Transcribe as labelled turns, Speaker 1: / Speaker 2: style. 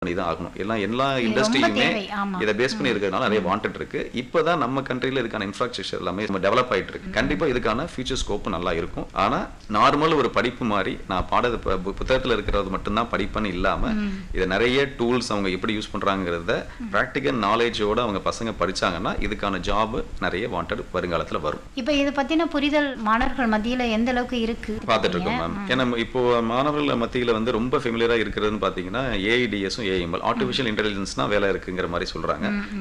Speaker 1: பண்ணி தான் ஆகணும் எல்லாம் எல்லா
Speaker 2: இது ரொம்ப
Speaker 1: இண்டஸ்ட்ரியுமே
Speaker 2: தேவை, ஆமா.
Speaker 1: இதை பேஸ் பண்ணி இருக்கிறதுனால நிறைய வாண்டட் இருக்கு இப்போதான் நம்ம கண்ட்ரில இதுக்கான இன்ஃப்ராஸ்ட்ரக்சர் எல்லாமே டெவலப் ஆயிட்டு இருக்கு கண்டிப்பா இதுக்கான ஃபியூச்சர் ஸ்கோப் நல்லா இருக்கும் ஆனா நார்மல் ஒரு படிப்பு மாதிரி நான் பாட புத்தகத்துல இருக்கிறது மட்டும்தான் படிப்புன்னு இல்லாம இதை நிறைய டூல்ஸ் அவங்க எப்படி யூஸ் பண்றாங்கிறத ப்ராக்டிக்கல் நாலேஜோட அவங்க பசங்க படிச்சாங்கன்னா இதுக்கான ஜாப் நிறைய வாண்டட் வருங்காலத்துல வரும்
Speaker 2: இப்போ இதை பத்தின புரிதல் மாணவர்கள் மத்தியில எந்த அளவுக்கு இருக்கு
Speaker 1: பார்த்துட்டு இருக்கோம் மேம் ஏன்னா இப்போ மாணவர்கள் மத்தியில வந்து ரொம்ப ஃபெமிலியரா இருக்கிறதுன்னு பாத்தீங்கன்னா ஏஐடிஎஸும் ஏஎம்எல் ஆர்டிஃபிஷியல் இன்டெலிஜென்ஸ் தான் வேலை இருக்குங்கிற மாதிரி சொல்றாங்க